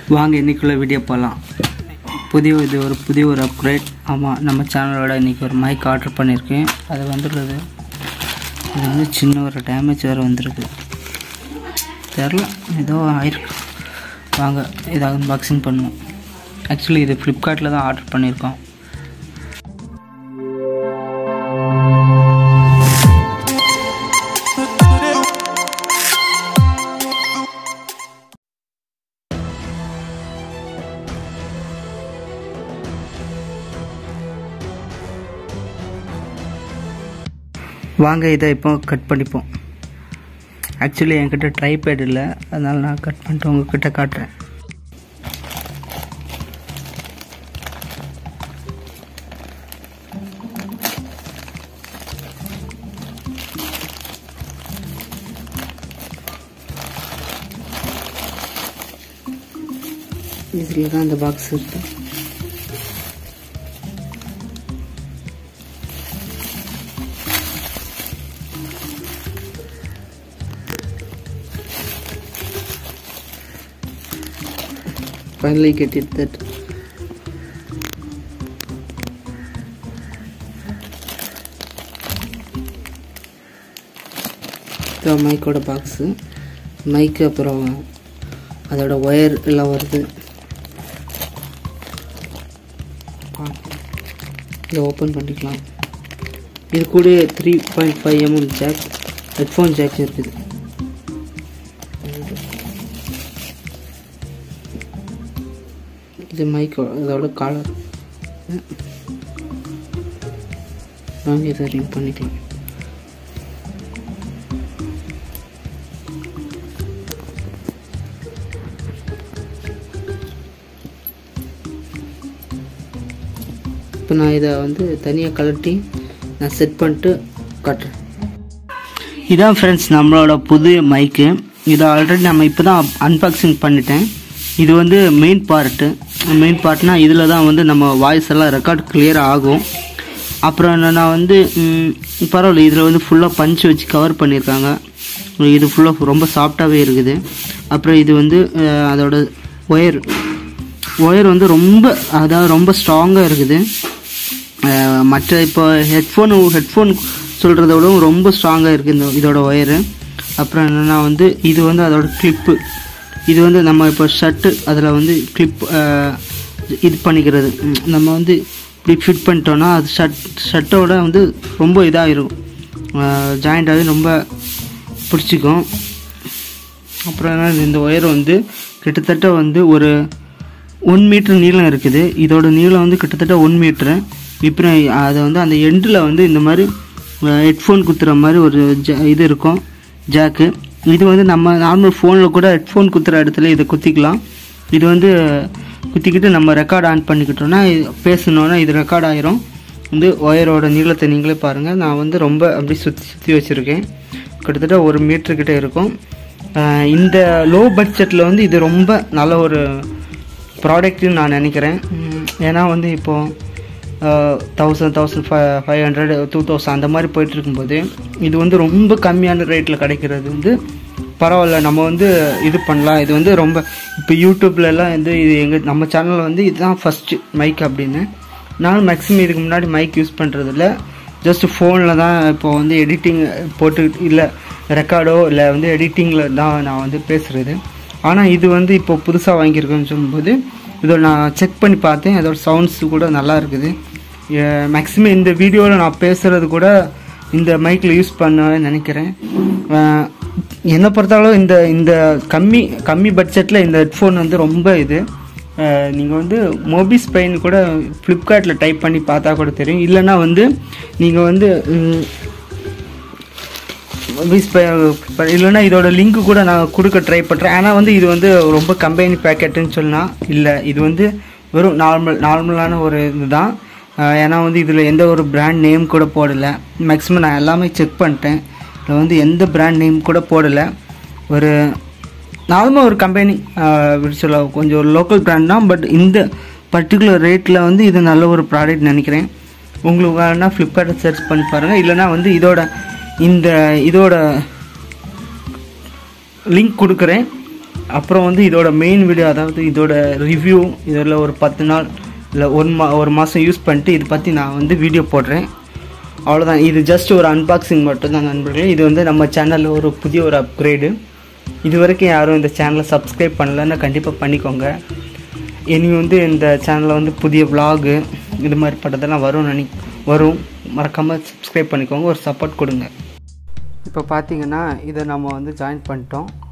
வாங்க இன்னைக்குள்ள வீடியோ போகலாம் புதிய இது ஒரு புதிய ஒரு அப்கிரேட் ஆமாம் நம்ம சேனலோட இன்றைக்கி ஒரு மைக் ஆர்டர் பண்ணியிருக்கேன் அது வந்துடுறது இது வந்து சின்ன ஒரு டேமேஜ் வேறு வந்திருக்கு தெரில ஏதோ ஆயிருக்கு வாங்க இதை அன்பாக்சிங் பண்ணுவோம் ஆக்சுவலி இது ஃப்ளிப்கார்ட்டில் தான் ஆர்டர் பண்ணியிருக்கோம் வாங்க இதை இப்போ கட் பண்ணிப்போம் ஆக்சுவலி என்கிட்ட ட்ரைபேட் இல்லை அதனால் நான் கட் பண்ணிட்டு உங்ககிட்ட காட்டுறேன் இதில் தான் இந்த பாக்ஸ் இருக்கு finally get it that இதான் மைக்கோட பாக்ஸு மைக்கு அப்புறம் அதோட ஒயர் எல்லாம் வருது இதை ஓப்பன் பண்ணிக்கலாம் இது கூட three point five MM jack headphone jack இருக்குது இது மைக் இதோட காலர் வாங்கி இதை ரிங் பண்ணிக்கலாம் இப்போ நான் இதை வந்து தனியாக கலட்டி நான் செட் பண்ணிட்டு காட்டுறேன் இதான் ஃப்ரெண்ட்ஸ் நம்மளோட புது மைக்கு இதை ஆல்ரெடி நம்ம இப்போ தான் அன்பாக்சிங் பண்ணிட்டேன் இது வந்து மெயின் பார்ட்டு மெயின் பார்ட்னா இதில் தான் வந்து நம்ம வாய்ஸ் எல்லாம் ரெக்கார்ட் கிளியர் ஆகும் அப்புறம் என்னென்னா வந்து ம், பரவாயில்ல இதில் வந்து ஃபுல்லாக பஞ்ச் வச்சு கவர் பண்ணியிருக்காங்க இது ஃபுல்லாக ரொம்ப சாஃப்டாகவே இருக்குது அப்புறம் இது வந்து அஹ், அதோட ஒயர் ஒயர் வந்து ரொம்ப அதாவது ரொம்ப ஸ்ட்ராங்காக இருக்குது அஹ், மற்ற இப்போ ஹெட்ஃபோன் ஹெட்ஃபோன் சொல்கிறத விடவும் ரொம்ப ஸ்ட்ராங்காக இருக்குது இந்த இதோட ஒயரு அப்புறம் என்னென்னா வந்து இது வந்து அதோட கிளிப்பு இது வந்து நம்ம இப்போ ஷர்ட்டு அதில் வந்து கிளிப் இது பண்ணிக்கிறது ம், நம்ம வந்து இப்படி ஃபிட் பண்ணிட்டோன்னா அது ஷர்ட் ஷர்ட்டோட வந்து ரொம்ப இதாகிரும் ஜாயிண்டாகவே ரொம்ப பிடிச்சிக்கும் அப்புறம் என்ன இந்த ஒயர் வந்து கிட்டத்தட்ட வந்து ஒரு ஒன் மீட்டர் நீளம் இருக்குது இதோட நீளம் வந்து கிட்டத்தட்ட ஒன் மீட்ரு இப்போ அதை வந்து அந்த எண்டில் வந்து இந்த மாதிரி ஹெட்ஃபோன் குத்துற மாதிரி ஒரு ஜ இது இருக்கும் ஜாக்கு இது வந்து நம்ம நார்மல் ஃபோனில் கூட ஹெட்ஃபோன் குத்துற இடத்துல இதை குத்திக்கலாம் இது வந்து குத்திக்கிட்டு நம்ம ரெக்கார்ட் ஆன் பண்ணிக்கிட்டோம்னா இது பேசணுன்னா இது ரெக்கார்ட் ஆயிரும் வந்து ஒயரோட நீளத்தை நீங்களே பாருங்கள் நான் வந்து ரொம்ப அப்படி சுற்றி சுற்றி வச்சுருக்கேன் கிட்டத்தட்ட ஒரு மீட்டர் கிட்ட இருக்கும் ஆஹ் இந்த லோ பட்ஜெட்டில் வந்து இது ரொம்ப நல்ல ஒரு ப்ராடக்ட்னு நான் நினைக்கிறேன் உம், ஏன்னா வந்து இப்போது thousand thousand five five hundred two thousand அந்த மாதிரி போயிட்டு இருக்கும்போது இது வந்து ரொம்ப கம்மியான ரேட்டில் கிடைக்கிறது வந்து பரவாயில்ல நம்ம வந்து இது பண்ணலாம் இது வந்து ரொம்ப இப்போ யூடியூப்லலாம் வந்து இது எங்கள் நம்ம சேனலில் வந்து இதுதான் ஃபஸ்ட்டு மைக் அப்படின்னு நானும் மேக்ஸிமம் இதுக்கு முன்னாடி மைக் யூஸ் பண்ணுறதில்ல ஜஸ்ட் ஃபோனில் தான் இப்போ வந்து எடிட்டிங் போட்டு இல்லை ரெக்கார்டோ இல்லை வந்து எடிட்டிங்கில் தான் நான் வந்து பேசுகிறது ஆனால் இது வந்து இப்போ புதுசாக வாங்கியிருக்கேன்னு சொல்லும்போது இதோட நான் செக் பண்ணி பார்த்தேன் அதோட சவுண்ட்ஸ் கூட நல்லா இருக்குது மேக்ஸிமம் இந்த வீடியோவில் நான் பேசுகிறது கூட இந்த மைக்கில் யூஸ் பண்ண நினைக்கிறேன் அஹ் என்னை பொறுத்தளவு இந்த இந்த கம்மி கம்மி பட்ஜெட்டில் இந்த ஹெட்ஃபோன் வந்து ரொம்ப இது நீங்கள் வந்து மொபி ஸ்பெயின் கூட ஃப்ளிப்கார்ட்டில் டைப் பண்ணி பார்த்தா கூட தெரியும் இல்லைன்னா வந்து நீங்கள் வந்து ம், மொபிஸ் இல்லைன்னா இதோட லிங்க் கூட நான் கொடுக்க ட்ரை பண்ணுறேன் ஆனால் வந்து இது வந்து ரொம்ப கம்பெனி பேக்கெட்டுன்னு சொன்னால் இல்லை இது வந்து வெறும் நார்மல் நார்மலான ஒரு இதுதான் அஹ் ஏன்னா வந்து இதில் எந்த ஒரு பிராண்ட் நேம் கூட போடலை மேக்ஸிமம் நான் எல்லாமே செக் பண்ணிட்டேன் இதில் வந்து எந்த பிராண்ட் நேம் கூட போடலை ஒரு நார்மலாக ஒரு கம்பெனி எப்படி சொல்ல கொஞ்சம் ஒரு லோக்கல் பிராண்ட் தான் பட் இந்த பர்டிகுலர் ரேட்டில் வந்து இது நல்ல ஒரு ப்ராடக்ட் நினைக்கிறேன் உங்களுக்கு வேணால் ஃப்ளிப்கார்ட்டை சர்ச் பண்ணி பாருங்கள் இல்லைனா வந்து இதோட இந்த இதோட லிங்க் கொடுக்குறேன் அப்புறம் வந்து இதோட மெயின் வீடியோ அதாவது இதோட ரிவ்யூ இதில் ஒரு பத்து நாள் இல்லை ஒரு மா ஒரு மாதம் யூஸ் பண்ணிட்டு இதை பற்றி நான் வந்து வீடியோ போடுறேன் அவ்வளோதான் இது ஜஸ்ட் ஒரு அன்பாக்சிங் மட்டும்தான் நண்பர்களே இது வந்து நம்ம சேனலில் ஒரு புதிய ஒரு அப்கிரேடு இது வரைக்கும் யாரும் இந்த சேனலை சப்ஸ்கிரைப் பண்ணலன்னா கண்டிப்பாக பண்ணிக்கோங்க இனி வந்து இந்த சேனலில் வந்து புதிய vlog இது மாதிரி பட்டதெல்லாம் வரும் நினை வரும் மறக்காமல் சப்ஸ்கிரைப் பண்ணிக்கோங்க ஒரு சப்போர்ட் கொடுங்க இப்போ பார்த்தீங்கன்னா இதை நம்ம வந்து ஜாயின் பண்ணிட்டோம்